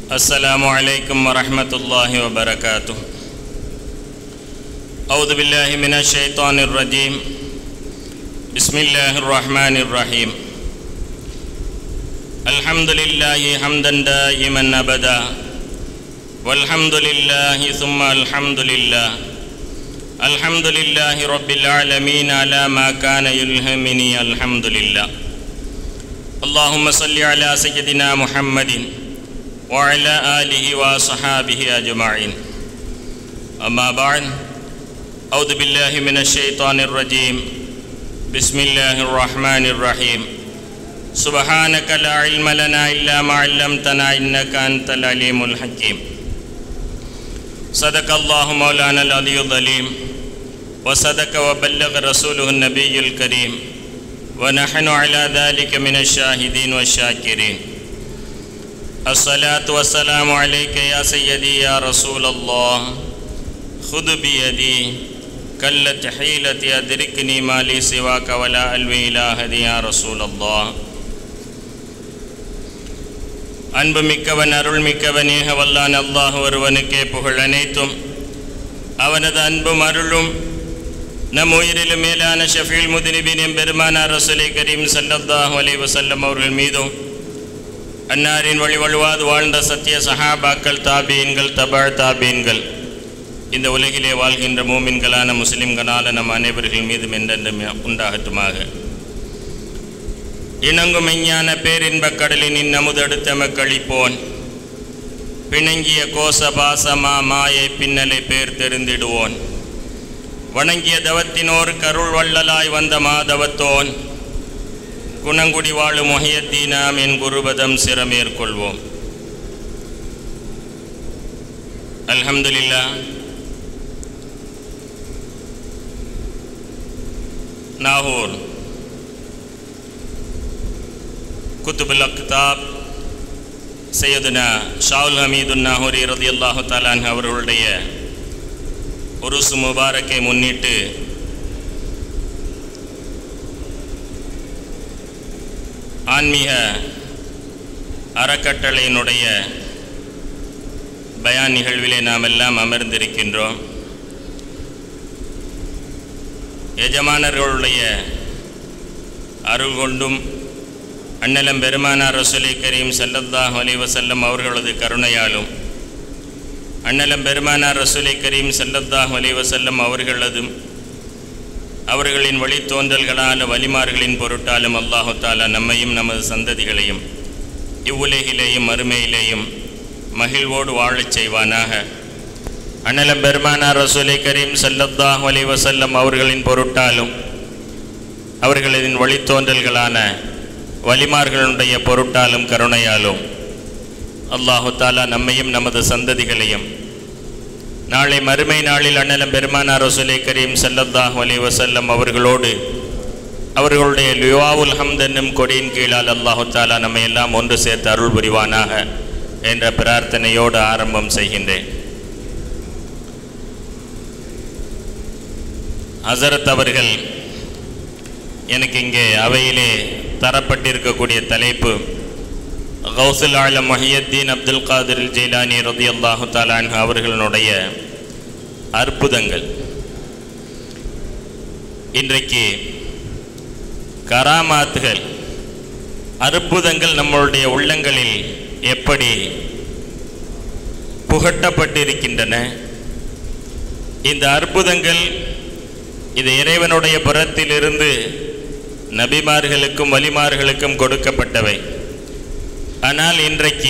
السلام عليكم ورحمة الله وبركاته أعوذ بالله من الشيطان الرجيم بسم الله الرحمن الرحيم الحمد لله حمدا دائما أبدا والحمد لله ثم الحمد لله الحمد لله رب العالمين على ما كان يلهمني الحمد لله اللهم صل على سيدنا محمد وعلى آله وصحابه أجمعين أما بعد أعوذ بالله من الشيطان الرجيم بسم الله الرحمن الرحيم سبحانك لا علم لنا إلا ما علمتنا إنك أنت العليم الحكيم صدق الله مولانا العلي الظليم وصدق وبلغ رسوله النبي الكريم ونحن على ذلك من الشاهدين والشاكرين الصلاة والسلام عليك يا سيدي يا رسول الله خذ بيدي كلت حيلتي أدركني ما لي سواك ولا ألوي إلى أحد يا رسول الله அன்பு மிக்கவன் அருள் மிக்கவன் ஏக வல்லான் அல்லாஹ் ஒருவனுக்கே புகழ் அனைத்தும் அவனது அன்பும் அருளும் நம் உயிரிலும் மேலான ஷஃபீல் முதினிபின் எம்பெருமானார் ரசூலை கரீம் சல்லல்லாஹு அலைஹி வஸல்லம் அவர்கள் மீதும் அன்னாரின் வழி வழுவாது வாழ்ந்த சத்திய சஹாபாக்கள் தாபீன்கள் தபாழ் தாபீன்கள் இந்த உலகிலே வாழ்கின்ற மூமின்களான முஸ்லிம்களான நம் அனைவர்கள் மீதும் என்றென்றும் உண்டாகட்டுமாக இணங்கும் மெஞ்ஞான பேரின்பக் கடலின் இன்னமுதடுத்த மக்களிப்போன் பிணங்கிய கோச பாசமா மாயை பின்னலை பேர் தெரிந்திடுவோன் வணங்கிய தவத்தினோர் கருள் வள்ளலாய் வந்த மாதவத்தோன் குணங்குடி வாழும் மொஹியத்தீனாம் என் குருபதம் சிறமேற்கொள்வோம் அல்ஹம்துலில்லா நாகூர் குத்துபுல் அக்தாப் சையதுனா ஷாவுல் ஹமீதுன் நாகூரி ரதி அல்லாஹு தாலான் அவர்களுடைய உருசு முபாரக்கை முன்னிட்டு ஆன்மீக அறக்கட்டளையினுடைய பயான் நிகழ்விலே நாம் எல்லாம் அமர்ந்திருக்கின்றோம் எஜமானர்களுடைய அருள் கொண்டும் அண்ணலம் பெருமானார் ரசூலை கரீம் சல்லல்லாஹ் அலி வசல்லம் அவர்களது கருணையாலும் அண்ணலம் பெருமானார் ரசூலை கரீம் சல்லல்லாஹ் அலி வசல்லம் அவர்களதும் அவர்களின் வழித்தோன்றல்களால் வலிமார்களின் பொருட்டாலும் அல்லாஹு தாலா நம்மையும் நமது சந்ததிகளையும் இவ்வுலகிலேயும் மறுமையிலேயும் மகிழ்வோடு வாழச் செய்வானாக அண்ணலம் பெருமானார் ரசூலை கரீம் சல்லல்லாஹ் அலி வசல்லம் அவர்களின் பொருட்டாலும் அவர்களின் வழித்தோன்றல்களான வலிமார்களுடைய பொருட்டாலும் கருணையாலும் அல்லாஹு தாலா நம்மையும் நமது சந்ததிகளையும் நாளை மறுமை நாளில் அண்ணலம் பெருமானார் ரசூலை கரீம் சல்லல்லாஹ் அலி வசல்லம் அவர்களோடு அவர்களுடைய லுவாவுல் ஹம்த் என்னும் கொடியின் கீழால் அல்லாஹு தாலா நம்மை எல்லாம் ஒன்று சேர்த்து அருள் புரிவானாக என்ற பிரார்த்தனையோடு ஆரம்பம் செய்கின்றேன் ஹசரத் அவர்கள் எனக்கு இங்கே அவையிலே தரப்பட்டிருக்கக்கூடிய தலைப்பு கௌசுல் ஆலம் மஹியத்தீன் அப்துல் காதிர் ஜெயிலானி ரதி அல்லாஹு தாலான் அவர்களுடைய அற்புதங்கள் இன்றைக்கு கராமாத்துகள் அற்புதங்கள் நம்மளுடைய உள்ளங்களில் எப்படி புகட்டப்பட்டிருக்கின்றன இந்த அற்புதங்கள் இது இறைவனுடைய புறத்திலிருந்து நபிமார்களுக்கும் வலிமார்களுக்கும் கொடுக்கப்பட்டவை ஆனால் இன்றைக்கு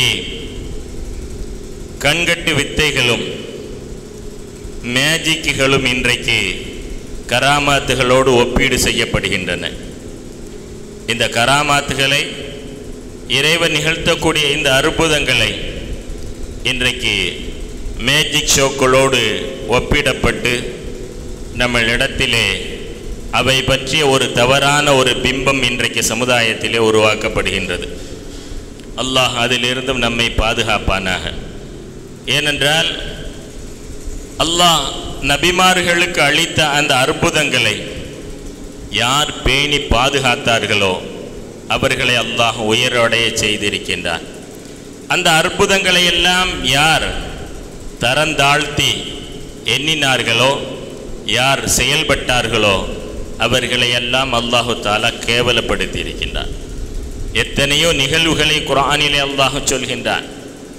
கண்கட்டு வித்தைகளும் மேஜிக்குகளும் இன்றைக்கு கராமாத்துகளோடு ஒப்பீடு செய்யப்படுகின்றன இந்த கராமாத்துகளை இறைவன் நிகழ்த்தக்கூடிய இந்த அற்புதங்களை இன்றைக்கு மேஜிக் ஷோக்களோடு ஒப்பிடப்பட்டு நம்மளிடத்திலே அவை பற்றிய ஒரு தவறான ஒரு பிம்பம் இன்றைக்கு சமுதாயத்திலே உருவாக்கப்படுகின்றது அல்லாஹ் அதிலிருந்தும் நம்மை பாதுகாப்பானாக ஏனென்றால் அல்லாஹ் நபிமார்களுக்கு அளித்த அந்த அற்புதங்களை யார் பேணி பாதுகாத்தார்களோ அவர்களை அல்லாஹ் உயரடைய செய்திருக்கின்றான் அந்த அற்புதங்களை எல்லாம் யார் தரந்தாழ்த்தி எண்ணினார்களோ யார் செயல்பட்டார்களோ அவர்களை எல்லாம் அல்லாஹு தாலா கேவலப்படுத்தி இருக்கின்றார் எத்தனையோ நிகழ்வுகளை குரானிலே அல்லாஹ் சொல்கின்றான்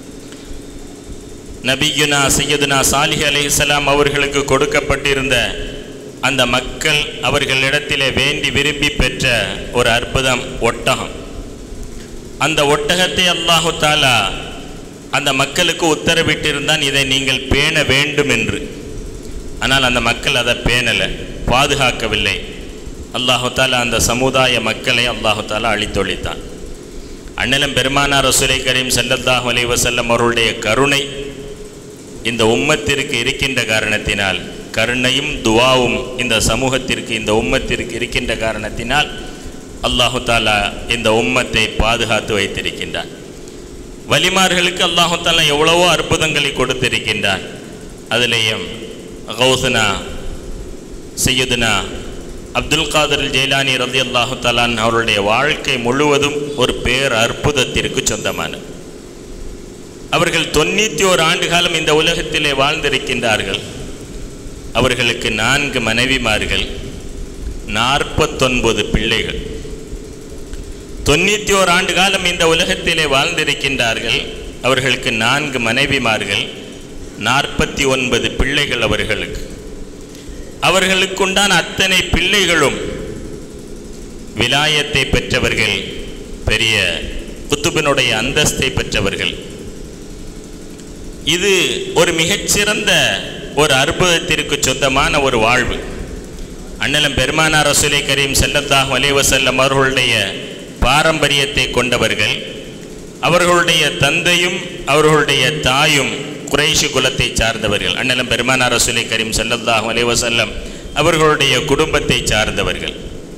நபியுனா சையதுனா சாலிஹ் அலைஹிஸ்ஸலாம் அவர்களுக்கு கொடுக்கப்பட்டிருந்த அந்த மக்கள் அவர்களிடத்திலே வேண்டி விரும்பி பெற்ற ஒரு அற்புதம் ஒட்டகம் அந்த ஒட்டகத்தை அல்லாஹு தாலா அந்த மக்களுக்கு உத்தரவிட்டிருந்தான் இதை நீங்கள் பேண வேண்டும் என்று ஆனால் அந்த மக்கள் அதை பேணலை பாதுகாக்கவில்லை அல்லாஹு தாலா அந்த சமுதாய மக்களை அல்லாஹு தாலா அழித்தொழித்தான் அண்ணலம் பெருமானார் ரசூலை கரீம் ஸல்லல்லாஹு அலைஹி வஸல்லம் அவர்களுடைய கருணை இந்த உம்மத்திற்கு இருக்கின்ற காரணத்தினால் கருணையும் துவாவும் இந்த சமூகத்திற்கு இந்த உம்மத்திற்கு இருக்கின்ற காரணத்தினால் அல்லாஹு தாலா இந்த உம்மத்தை பாதுகாத்து வைத்திருக்கின்றான் வலிமார்களுக்கு அல்லாஹு தாலா எவ்வளவோ அற்புதங்களை கொடுத்திருக்கின்றான் அதிலேயும் கௌசனா சையதுனா அப்துல் காதர் ஜெயிலானி ரதி அல்லாஹு தாலான் அவருடைய வாழ்க்கை முழுவதும் ஒரு பேர் அற்புதத்திற்கு சொந்தமானது அவர்கள் தொண்ணூற்றி ஓர் ஆண்டு காலம் இந்த உலகத்திலே வாழ்ந்திருக்கின்றார்கள் அவர்களுக்கு நான்கு மனைவிமார்கள் நாற்பத்தொன்பது பிள்ளைகள் தொண்ணூற்றி ஓர் ஆண்டு காலம் இந்த உலகத்திலே வாழ்ந்திருக்கின்றார்கள் அவர்களுக்கு நான்கு மனைவிமார்கள் நாற்பத்தி ஒன்பது பிள்ளைகள் அவர்களுக்கு அவர்களுக்குண்டான அத்தனை பிள்ளைகளும் விலாயத்தை பெற்றவர்கள் பெரிய குத்துபினுடைய அந்தஸ்தை பெற்றவர்கள் இது ஒரு மிகச்சிறந்த ஒரு அற்புதத்திற்கு சொந்தமான ஒரு வாழ்வு அண்ணலம் பெருமானார் ரசூலை கரீம் செல்லத்தாஹ் வலைவசல்லம் அவர்களுடைய பாரம்பரியத்தை கொண்டவர்கள் அவர்களுடைய தந்தையும் அவர்களுடைய தாயும் குறைஷி குலத்தை சார்ந்தவர்கள் அண்ணலம் பெருமானார் ரசூலை கரீம் செல்லத்தாஹ் வலைவசல்லம் அவர்களுடைய குடும்பத்தை சார்ந்தவர்கள்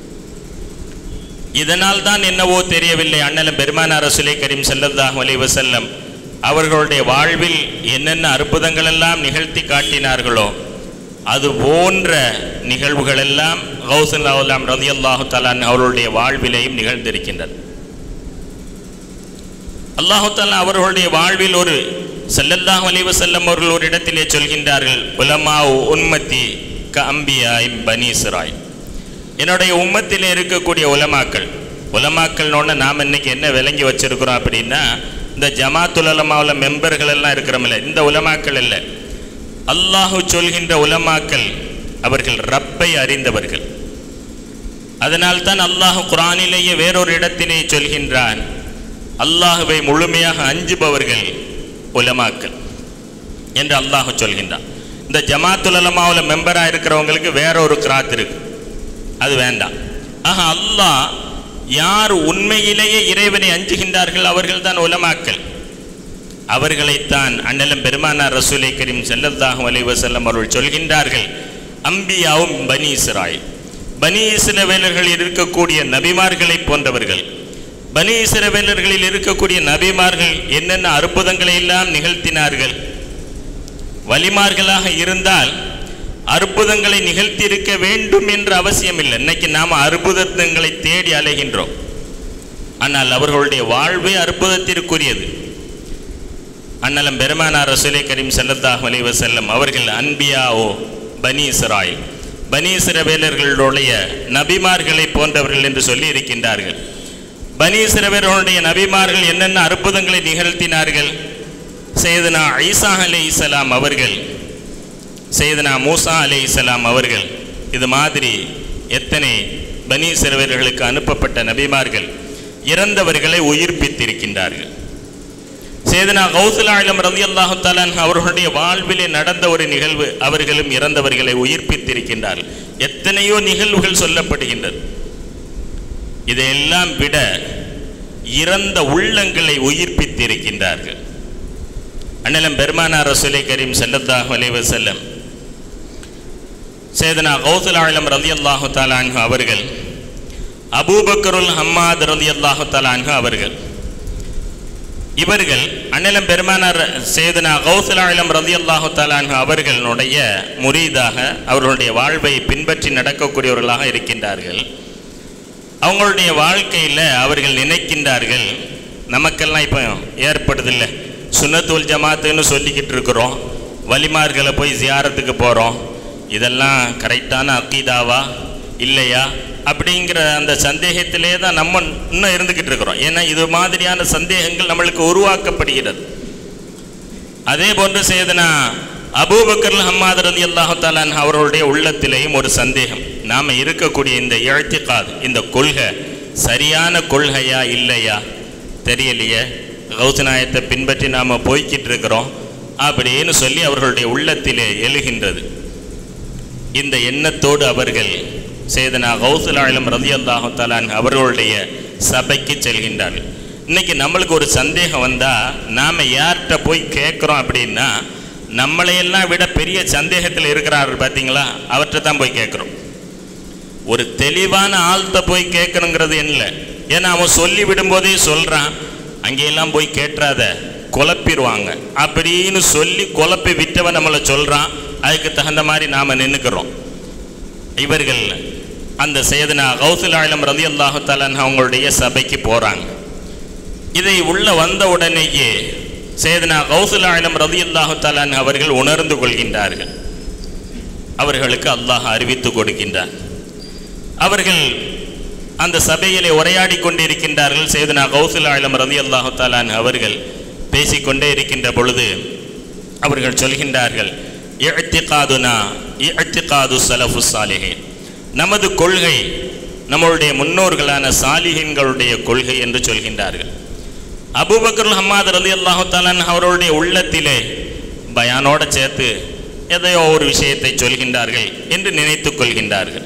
இதனால் தான் என்னவோ தெரியவில்லை அண்ணலம் பெருமானார் ரசூலை கரீம் செல்லத்தாஹ் வலைவசல்லம் அவர்களுடைய வாழ்வில் என்னென்ன அற்புதங்கள் எல்லாம் நிகழ்த்தி காட்டினார்களோ அது போன்ற நிகழ்வுகளெல்லாம் கௌசல்லாஹுலாம் ரதி அல்லாஹு தலான் அவர்களுடைய வாழ்விலேயும் நிகழ்ந்திருக்கின்றது அல்லாஹு தாலா அவர்களுடைய வாழ்வில் ஒரு செல்லல்லாஹ் அலைவ செல்லம் அவர்கள் ஒரு இடத்திலே சொல்கின்றார்கள் உலமா உன்மத்தி க அம்பியாய் பனீசராய் என்னுடைய உம்மத்திலே இருக்கக்கூடிய உலமாக்கள் உலமாக்கள்னோட நாம் இன்னைக்கு என்ன விளங்கி வச்சிருக்கிறோம் அப்படின்னா இந்த ஜமாத்துல் உலமாவில் மெம்பர்கள் எல்லாம் இருக்கிறோமில்ல இந்த உலமாக்கள் இல்லை அல்லாஹு சொல்கின்ற உலமாக்கள் அவர்கள் ரப்பை அறிந்தவர்கள் அதனால் தான் அல்லாஹ் குரானிலேயே வேறொரு இடத்திலே சொல்கின்றான் அல்லாஹுவை முழுமையாக அஞ்சுபவர்கள் உலமாக்கள் என்று அல்லாஹ் சொல்கின்றான் இந்த ஜமாத்துல் உலமாவில் மெம்பராக இருக்கிறவங்களுக்கு வேற ஒரு கிராத் இருக்கு அது வேண்டாம் ஆக அல்லாஹ் யார் உண்மையிலேயே இறைவனை அஞ்சுகின்றார்கள் அவர்கள் தான் உலமாக்கள் அவர்களைத்தான் அண்ணலம் பெருமானார் ரசூலை கரீம் செல்லல்லாஹு அலைஹி வஸல்லம் அவர்கள் சொல்கின்றார்கள் அம்பியாவும் பனி இஸ்ராயில் பனி இஸ்ரவேலர்களில் இருக்கக்கூடிய நபிமார்களை போன்றவர்கள் பனி இஸ்ரவேலர்களில் இருக்கக்கூடிய நபிமார்கள் என்னென்ன அற்புதங்களை எல்லாம் நிகழ்த்தினார்கள் வலிமார்களாக இருந்தால் அற்புதங்களை நிகழ்த்தியிருக்க வேண்டும் என்ற அவசியம் இல்லை இன்னைக்கு நாம் அற்புதங்களை தேடி அலைகின்றோம் ஆனால் அவர்களுடைய வாழ்வே அற்புதத்திற்குரியது அண்ணலம் பெருமானார் ரசூலை கரீம் ஸல்லல்லாஹு அலைஹி வஸல்லம் அவர்கள் அன்பியாவோ பனி இஸ்ராயில் பனி இஸ்ரவேலர்களுடைய நபிமார்களை போன்றவர்கள் என்று சொல்லி இருக்கின்றார்கள் பனி இஸ்ரவேலர்களுடைய நபிமார்கள் என்னென்ன அற்புதங்களை நிகழ்த்தினார்கள் செய்தனா ஈசா அலை இஸ்லாம் அவர்கள் செய்தனா மூசா அலை இஸ்லாம் அவர்கள் இது மாதிரி எத்தனை பனி இஸ்ரவேலர்களுக்கு அனுப்பப்பட்ட நபிமார்கள் இறந்தவர்களை உயிர்ப்பித்திருக்கின்றார்கள் சேதனா கௌசல் ஆலம் ரதி அல்லாஹு தாலான் அவர்களுடைய வாழ்விலே நடந்த ஒரு நிகழ்வு அவர்களும் இறந்தவர்களை உயிர்ப்பித்திருக்கின்றார்கள் எத்தனையோ நிகழ்வுகள் சொல்லப்படுகின்றது இதையெல்லாம் விட இறந்த உள்ளங்களை உயிர்ப்பித்திருக்கின்றார்கள் அண்ணலம் பெருமானார் ரசூலை கரீம் ஸல்லல்லாஹு அலைஹி வஸல்லம் சேதனா கௌசல் ஆலம் ரதி அல்லாஹு தாலான் அவர்கள் அபூபக்கருல் ஹம்மாத் ரதி அல்லாஹு தாலான் அவர்கள் இவர்கள் அண்ணலம் பெருமானார் சேதனா கௌசலாயிலம் ரதி அல்லாஹு தாலான் அவர்களுடைய முரீதாக அவர்களுடைய வாழ்வை பின்பற்றி நடக்கக்கூடியவர்களாக இருக்கின்றார்கள் அவங்களுடைய வாழ்க்கையில் அவர்கள் நினைக்கின்றார்கள் நமக்கெல்லாம் இப்போ ஏற்படுதில்ல சுன்னத்துல் ஜமாத்துன்னு சொல்லிக்கிட்டு இருக்கிறோம் வலிமார்களை போய் ஜியாரத்துக்கு போகிறோம் இதெல்லாம் கரெக்டான அக்கீதாவா இல்லையா அப்படிங்கிற அந்த சந்தேகத்திலே தான் நம்ம இன்னும் இருந்துக்கிட்டு இருக்கிறோம் ஏன்னா இது மாதிரியான சந்தேகங்கள் நம்மளுக்கு உருவாக்கப்படுகிறது அதே போன்று செய்தனா அபூபக்கர் ஹம்மாத் ரதி அல்லாஹு தாலான் அவர்களுடைய உள்ளத்திலேயும் ஒரு சந்தேகம் நாம் இருக்கக்கூடிய இந்த இழத்திக்காது இந்த கொள்கை சரியான கொள்கையா இல்லையா தெரியலையே கௌசநாயத்தை பின்பற்றி நாம் போய்கிட்டு இருக்கிறோம் அப்படின்னு சொல்லி அவர்களுடைய உள்ளத்திலே எழுகின்றது இந்த எண்ணத்தோடு அவர்கள் சேதனா கௌசுல் ஆலம் ரதி அல்லாஹு தாலான் அவர்களுடைய சபைக்கு செல்கின்றார்கள் இன்னைக்கு நம்மளுக்கு ஒரு சந்தேகம் வந்தால் நாம் யார்கிட்ட போய் கேட்குறோம் அப்படின்னா நம்மளையெல்லாம் விட பெரிய சந்தேகத்தில் இருக்கிறாரு பார்த்தீங்களா அவர்கிட்ட தான் போய் கேட்குறோம் ஒரு தெளிவான ஆள்கிட்ட போய் கேட்கணுங்கிறது என்ன ஏன்னா அவன் சொல்லி விடும்போதே சொல்கிறான் அங்கேயெல்லாம் போய் கேட்டுறாத குழப்பிடுவாங்க அப்படின்னு சொல்லி குழப்பி விட்டவன் நம்மளை சொல்கிறான் அதுக்கு தகுந்த மாதிரி நாம் நின்றுக்கிறோம் இவர்கள் அந்த சேதனா கௌசுல் ஆலம் ரதி அல்லாஹு தாலான் அவங்களுடைய சபைக்கு போகிறாங்க இதை உள்ள வந்த உடனேயே சேதனா கௌசுல் ஆலம் ரதி அல்லாஹு தாலான் அவர்கள் உணர்ந்து கொள்கின்றார்கள் அவர்களுக்கு அல்லாஹ் அறிவித்து கொடுக்கின்றார் அவர்கள் அந்த சபையிலே உரையாடி கொண்டிருக்கின்றார்கள் சேதனா கௌசுல் ஆலம் ரதி அல்லாஹு தாலான் அவர்கள் பேசிக்கொண்டே இருக்கின்ற பொழுது அவர்கள் சொல்கின்றார்கள் இஅ்திகாதுனா இஅ்திகாது சலஃபு சாலிஹின் நமது கொள்கை நம்மளுடைய முன்னோர்களான சாலிஹின்களுடைய கொள்கை என்று சொல்கின்றார்கள் அபூபக்கர் ஹம்மாத் ரலி அல்லாஹு தாலான் அவருடைய உள்ளத்திலே பயானோட சேர்த்து எதையோ ஒரு விஷயத்தை சொல்கின்றார்கள் என்று நினைத்துக் கொள்கின்றார்கள்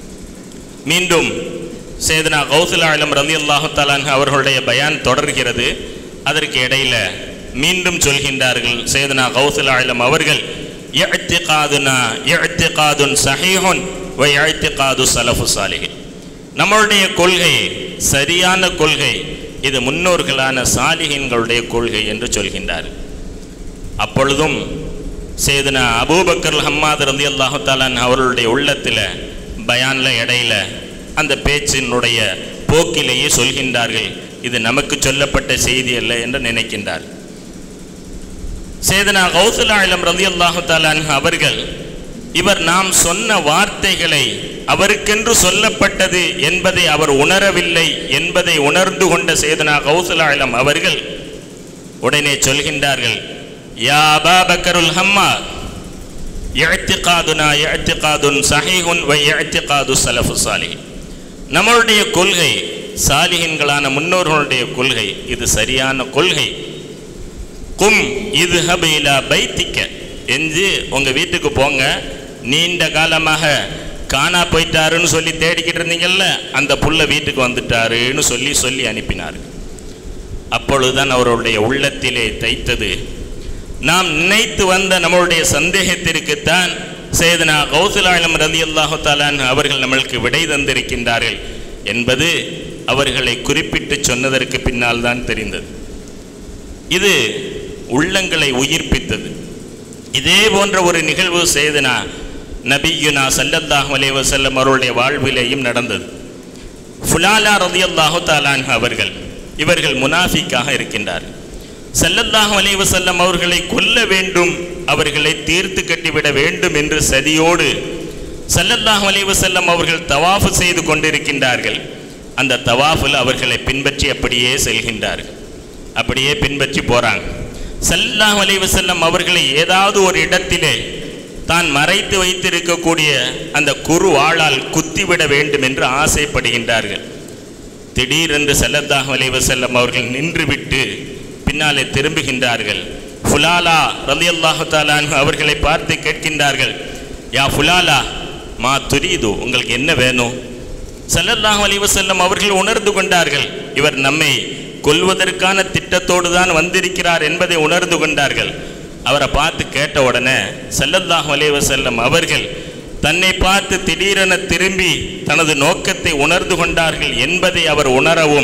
மீண்டும் சேதனா கௌசுல் ஆலம் ரலி அல்லாஹு தாலான் அவர்களுடைய பயான் தொடர்கிறது அதற்கு இடையில மீண்டும் சொல்கின்றார்கள் சேதனா கௌசுல் ஆலம் அவர்கள் இஅ்திகாதுனா இஅ்திகாதுன் சஹீஹுன் வ இஅ்திகாது ஸலஃபு சாலிஹின் நம்மளுடைய கொள்கை சரியான கொள்கை இது முன்னோர்களான சாலிஹின்களுடைய கொள்கை என்று சொல்கின்றார் அப்பொழுதும் சேதுனா அபூபக்கர் ஹம்மாத் ரதி அல்லாஹு தாலான் அவர்களுடைய உள்ளத்தில் பயான்ல இடையில அந்த பேச்சினுடைய போக்கிலேயே சொல்கின்றார்கள் இது நமக்கு சொல்லப்பட்ட செய்தி அல்ல என்று நினைக்கின்றார் சேதனா கௌசுல் ஆலம் ரதி அல்லாஹு தாலான் அவர்கள் இவர் நாம் சொன்ன வார்த்தைகளை அவருக்கென்று சொல்லப்பட்டது என்பதை அவர் உணரவில்லை என்பதை உணர்ந்து கொண்ட சேதனா கௌசுல் ஆலம் அவர்கள் உடனே சொல்கின்றார்கள் யா அபா பக்கருல் ஹம்மா இஅ்திகாதுனா இஅ்திகாதுன் சஹீஹுன் வ இஅ்திகாது ஸலஃபு சாலிஹின் நம்மளுடைய கொள்கை சாலிஹின்களான முன்னோர்களுடைய கொள்கை இது சரியான கொள்கை கும் இது இலா பைத்திக்க என்று உங்கள் வீட்டுக்கு போங்க நீண்ட காலமாக காணா போயிட்டாருன்னு சொல்லி தேடிக்கிட்டு இருந்தீங்கல்ல அந்த புள்ள வீட்டுக்கு வந்துட்டாருன்னு சொல்லி சொல்லி அனுப்பினார் அப்பொழுதுதான் அவருடைய உள்ளத்திலே தைத்தது நாம் நினைத்து வந்த நம்மளுடைய சந்தேகத்திற்குத்தான் சேதனா கௌசலாயம் ரதி அல்லாஹு தாலான் அவர்கள் நம்மளுக்கு விடை தந்திருக்கின்றார்கள் என்பது அவர்களை குறிப்பிட்டு சொன்னதற்கு பின்னால் தான் தெரிந்தது இது உள்ளங்களை உயிர்ப்பித்தது இதே போன்ற ஒரு நிகழ்வு செய்தனா நபியுனா சல்லல்லாஹு அலைஹி வஸல்லம் அவருடைய வாழ்விலேயும் நடந்தது ஃபுலாலா ரதியல்லாஹு தாலான் அவர்கள் இவர்கள் முனாஃபிக்காக இருக்கின்றார் சல்லல்லாஹு அலைஹி வஸல்லம் அவர்களை கொல்ல வேண்டும் அவர்களை தீர்த்து கட்டிவிட வேண்டும் என்று சதியோடு சல்லல்லாஹு அலைஹி வஸல்லம் அவர்கள் தவாஃப் செய்து கொண்டிருக்கின்றார்கள் அந்த தவாஃபில் அவர்களை பின்பற்றி அப்படியே செல்கின்றார்கள் அப்படியே பின்பற்றி போறாங்க சல்லாஹ் அலைவசல்லம் அவர்களை ஏதாவது ஒரு இடத்திலே தான் மறைத்து வைத்திருக்கக்கூடிய அந்த குரு வாளால் குத்திவிட வேண்டும் என்று ஆசைப்படுகின்றார்கள் திடீரென்று சல்லல்லாஹ் அலைவசல்லம் அவர்கள் நின்றுவிட்டு பின்னாலே திரும்புகின்றார்கள் ஃபுலாலா ரலி அல்லாஹு தாலான் அவர்களை பார்த்து கேட்கின்றார்கள் யா ஃபுலாலா மா துரீது உங்களுக்கு என்ன வேணும் சல்லல்லாஹு அலைஹி வஸல்லம் அவர்கள் உணர்ந்து கொண்டார்கள் இவர் நம்மை கொல்வதற்கான திட்டத்தோடு தான் வந்திருக்கிறார் என்பதை உணர்ந்து கொண்டார்கள் அவரை பார்த்து கேட்ட உடனே சல்லல்லாஹு அலைஹி வஸல்லம் அவர்கள் தன்னை பார்த்து திடீரென திரும்பி தனது நோக்கத்தை உணர்ந்து கொண்டார்கள் என்பதை அவர் உணரவும்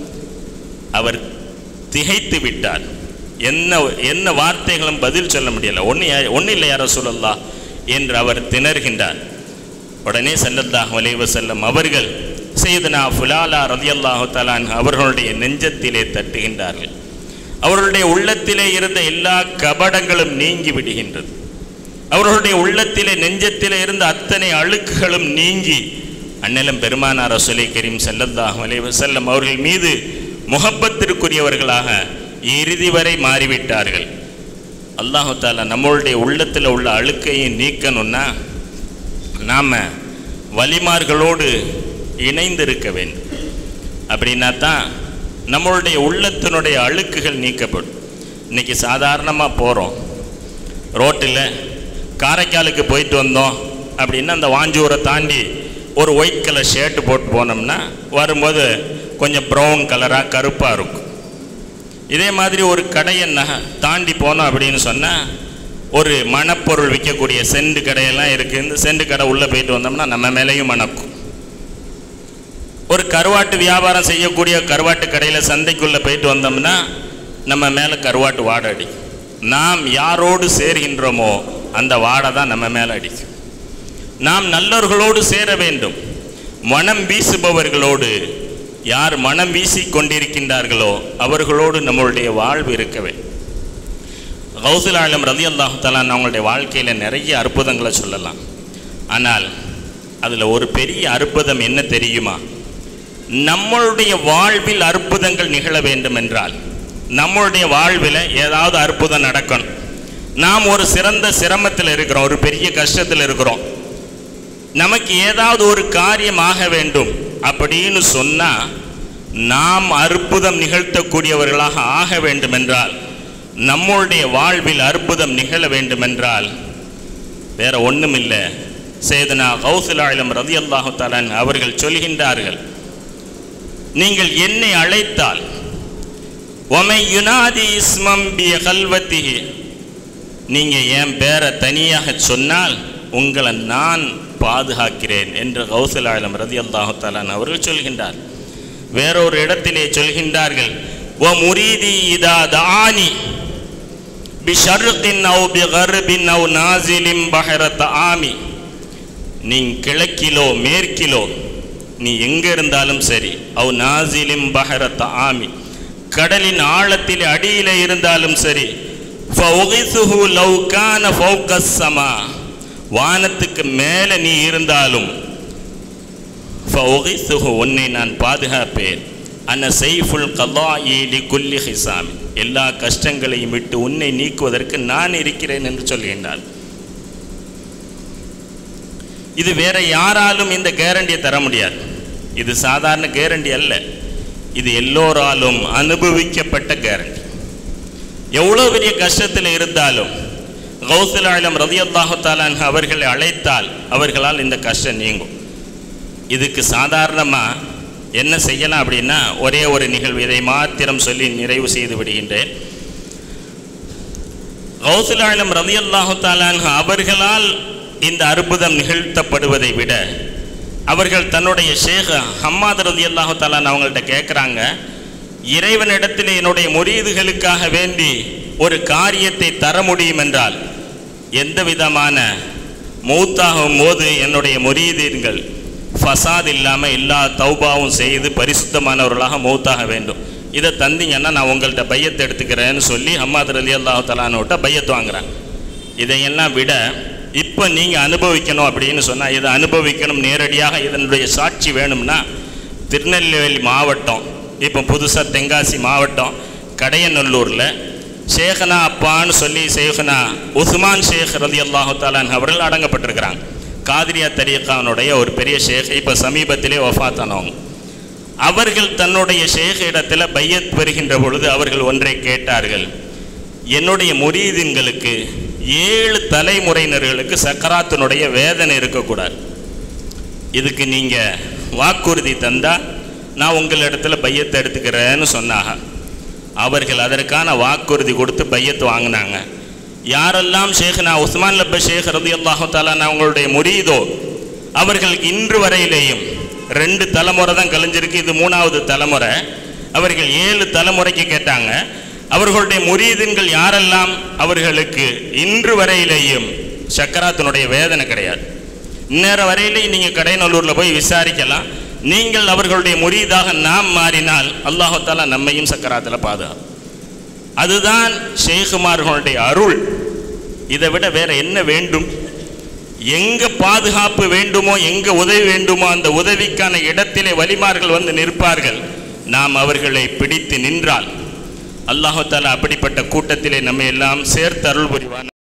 அவர் திகைத்து விட்டார் என்ன என்ன வார்த்தைகளும் பதில் சொல்ல முடியல ஒன்று ஒன்றும் இல்லை யாரோ சொல்லலாம் என்று அவர் திணறுகின்றார் உடனே சல்லல்லாஹு அலைஹி வஸல்லம் அவர்கள் செய்தனா ஃபுலாலா ரதியல்லாஹு தலான் அவர்களுடைய நெஞ்சத்திலே தட்டுகின்றார்கள் அவர்களுடைய உள்ளத்திலே இருந்த எல்லா கபடங்களும் நீங்கி விடுகின்றது அவர்களுடைய உள்ளத்திலே நெஞ்சத்திலே இருந்த அத்தனை அழுக்குகளும் நீங்கி அண்ணலம் பெருமானார் ரசூலை கரீம் ஸல்லல்லாஹு அலைஹி வஸல்லம் அவர்கள் மீது முகப்பத்திற்குரியவர்களாக இறுதி வரை மாறிவிட்டார்கள் அல்லாஹு தாலா நம்மளுடைய உள்ளத்தில் உள்ள அழுக்கையும் நீக்கணும்னா நாம் வலிமார்களோடு இணைந்திருக்க வேண்டும் அப்படின்னா தான் நம்மளுடைய உள்ளத்தினுடைய அழுக்குகள் நீக்கப்படும் இன்னைக்கு சாதாரணமாக போகிறோம் ரோட்டில் காரைக்காலுக்கு போயிட்டு வந்தோம் அப்படின்னா அந்த வாஞ்சூரை தாண்டி ஒரு ஒயிட் கலர் ஷர்ட் போட்டு போனோம்னா வரும்போது கொஞ்சம் ப்ரௌன் கலராக கருப்பாக இருக்கும் இதே மாதிரி ஒரு கடையை நக தாண்டி போனோம் அப்படின்னு சொன்னால் ஒரு மணப்பொருள் விற்கக்கூடிய செண்டு கடையெல்லாம் இருக்குது இந்த செண்டு கடை உள்ளே போயிட்டு வந்தோம்னா நம்ம மேலேயும் மணக்கும் ஒரு கருவாட்டு வியாபாரம் செய்யக்கூடிய கருவாட்டு கடையில் சந்தைக்குள்ளே போயிட்டு வந்தோம்னா நம்ம மேலே கருவாட்டு வாடை அடிக்கும் நாம் யாரோடு சேர்கின்றோமோ அந்த வாடை தான் நம்ம மேலே அடிக்கும் நாம் நல்லவர்களோடு சேர வேண்டும் மனம் வீசுபவர்களோடு யார் மனம் வீசி கொண்டிருக்கின்றார்களோ அவர்களோடு நம்மளுடைய வாழ்வு இருக்க வேண்டும் கௌசுல் ஆலம் ரதி அல்லாஹு தலான் அவங்களுடைய வாழ்க்கையில் நிறைய அற்புதங்களை சொல்லலாம் ஆனால் அதில் ஒரு பெரிய அற்புதம் என்ன தெரியுமா நம்மளுடைய வாழ்வில் அற்புதங்கள் நிகழ வேண்டும் என்றால் நம்மளுடைய வாழ்வில் ஏதாவது அற்புதம் நடக்கணும் நாம் ஒரு சிறந்த சிரமத்தில் இருக்கிறோம் ஒரு பெரிய கஷ்டத்தில் இருக்கிறோம் நமக்கு ஏதாவது ஒரு காரியம் ஆக வேண்டும் அப்படின்னு சொன்னால் நாம் அற்புதம் நிகழ்த்தக்கூடியவர்களாக ஆக வேண்டும் என்றால் நம்மளுடைய வாழ்வில் அற்புதம் நிகழ வேண்டும் என்றால் வேற ஒன்றுமில்லை சேதனா கௌசலாயிலம் ரதி அல்லாஹு தலான் அவர்கள் சொல்கின்றார்கள் நீங்கள் என்னை அழைத்தால் ஒமை யுனாதி இஸ்மம் பி கல்வத்திஹி நீங்கள் என் பேரை தனியாக சொன்னால் உங்களை நான் பாதுகாக்கிறேன் என்று கௌசல் ஆலம் ரதி அல்லாஹு தாலான் அவர்கள் சொல்கின்றார் வேறொரு இடத்திலே சொல்கின்றார்கள் ஓ முரீதி இதா தானி பிஷர்கின் அவு பி கர்பின் அவு நாசிலிம் பஹரத் ஆமி நீ கிழக்கிலோ மேற்கிலோ நீ எங்கே இருந்தாலும் சரி அவு நாசிலிம் பஹரத் ஆமி கடலின் ஆழத்தில் அடியில் இருந்தாலும் சரி ஃபௌகிசுஹு லவ் கான ஃபௌகஸ் ஸமா வானத்துக்கு மேலே நீ இருந்தாலும் ஃபௌகிசுஹு உன்னை நான் பாதுகாப்பேன் அன செய்ஃபுல் கல்லாயி குல்லி ஹிசாமி எல்லா கஷ்டங்களையும் விட்டு உன்னை நீக்குவதற்கு நான் இருக்கிறேன் என்று சொல்கின்றார் இது வேற யாராலும் இந்த கேரண்டியை தர முடியாது இது சாதாரண கேரண்டி அல்ல இது எல்லோராலும் அனுபவிக்கப்பட்ட கேரண்டி எவ்வளோ பெரிய கஷ்டத்தில் இருந்தாலும் கௌசல் ஆலம் ரதி அல்லாஹாலான் அவர்களை அழைத்தால் அவர்களால் இந்த கஷ்டம் நீங்கும் இதுக்கு சாதாரணமாக என்ன செய்யலாம் அப்படின்னா ஒரே ஒரு நிகழ்வு இதை மாத்திரம் சொல்லி நிறைவு செய்து விடுகின்றேன் கௌசல் ஆலம் ரதி அல்லாஹாலான் அவர்களால் இந்த அற்புதம் நிகழ்த்தப்படுவதை விட அவர்கள் தன்னுடைய ஷேக் ஹம்மாத் ரதி அல்லாஹு தாலான் அவங்கள்ட்ட கேட்குறாங்க இறைவனிடத்தில் என்னுடைய முரீதுகளுக்காக வேண்டி ஒரு காரியத்தை தர முடியும் என்றால் எந்த விதமான மௌத்தாகும் போது என்னுடைய முரீதீன்கள் ஃபசாத் இல்லாமல் எல்லா தௌபாவும் செய்து பரிசுத்தமானவர்களாக மௌத்தாக வேண்டும் இதை தந்தீங்கன்னா நான் உங்கள்கிட்ட பையத்தை எடுத்துக்கிறேன்னு சொல்லி ஹம்மாத் ரலி அல்லாஹு தலானோட்ட பையத்து வாங்குறாங்க இதையெல்லாம் விட இப்போ நீங்கள் அனுபவிக்கணும் அப்படின்னு சொன்னால் இதை அனுபவிக்கணும் நேரடியாக இதனுடைய சாட்சி வேணும்னா திருநெல்வேலி மாவட்டம் இப்போ புதுசாக தென்காசி மாவட்டம் கடையநல்லூரில் ஷேഖனா அப்பான்னு சொல்லி ஷேഖனா உஸ்மான் ஷேக் ரதி அல்லாஹு தாலான் அவர்கள் அடங்கப்பட்டிருக்கிறாங்க காதிரியா தரீக்கானுடைய ஒரு பெரிய ஷேக் இப்போ சமீபத்திலே வஃபாத்தானவங்க அவர்கள் தன்னுடைய ஷேக் இடத்துல பையத் பெறுகின்ற பொழுது அவர்கள் ஒன்றை கேட்டார்கள் என்னுடைய முரீதின்களுக்கு ஏழு தலைமுறையினர்களுக்கு சக்கராத்தினுடைய வேதனை இருக்கக்கூடாது இதுக்கு நீங்கள் வாக்குறுதி தந்தால் நான் உங்களிடத்துல பையத்தை எடுத்துக்கிறேன்னு சொன்னாங்க அவர்கள் அதற்கான வாக்குறுதி கொடுத்து பையத்து வாங்கினாங்க யாரெல்லாம் ஷேഖனா உஸ்மான் லப்ப ஷேக் ரதி அல்லாஹு தாலான் அவங்களுடைய முரீதோ அவர்களுக்கு இன்று வரையிலேயும் ரெண்டு தலைமுறை தான் கழிஞ்சிருக்கு இது மூணாவது தலைமுறை அவர்கள் ஏழு தலைமுறைக்கு கேட்டாங்க அவர்களுடைய முரீதின்கள் யாரெல்லாம் அவர்களுக்கு இன்று வரையிலேயும் சக்கராத்தினுடைய வேதனை கிடையாது இந்நேரம் வரையிலேயும் நீங்கள் கடைநல்லூரில் போய் விசாரிக்கலாம் நீங்கள் அவர்களுடைய முரீதாக நாம் மாறினால் அல்லாஹு தாலா நம்மையும் சக்கராத்தில் பாதுகாப்பு அதுதான் ஷேகுமார்களுடைய அருள் இதை விட வேற என்ன வேண்டும் எங்க பாதுகாப்பு வேண்டுமோ எங்க உதவி வேண்டுமோ அந்த உதவிக்கான இடத்திலே வலிமார்கள் வந்து நிற்பார்கள் நாம் அவர்களை பிடித்து நின்றால் அல்லாஹு தாலா அப்படிப்பட்ட கூட்டத்திலே நம்மை எல்லாம் சேர்த்து அருள் புரிவான்